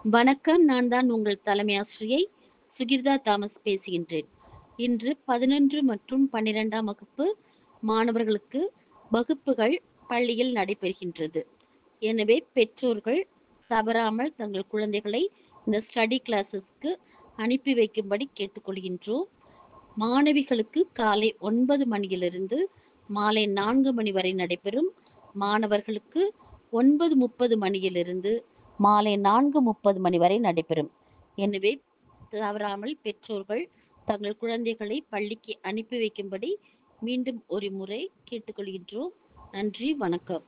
வணக்கம் நான் தான் உங்கள் தலைமை ஆசிரியை சுகிர்தா தாமஸ் பேசுகின்றேன் இன்று பதினொன்று மற்றும் பன்னிரெண்டாம் வகுப்பு மாணவர்களுக்கு வகுப்புகள் பள்ளியில் நடைபெறுகின்றது எனவே பெற்றோர்கள் தவறாமல் தங்கள் குழந்தைகளை இந்த ஸ்டடி கிளாஸஸ்க்கு அனுப்பி வைக்கும்படி கேட்டுக்கொள்கின்றோம் மாணவிகளுக்கு காலை ஒன்பது மணியிலிருந்து மாலை நான்கு மணி வரை நடைபெறும் மாணவர்களுக்கு ஒன்பது முப்பது மணியிலிருந்து மாலை நான்கு முப்பது மணி வரை நடைபெறும் எனவே தவறாமல் பெற்றோர்கள் தங்கள் குழந்தைகளை பள்ளிக்கு அனுப்பி வைக்கும்படி மீண்டும் ஒரு முறை கேட்டுக்கொள்கின்றோம் நன்றி வணக்கம்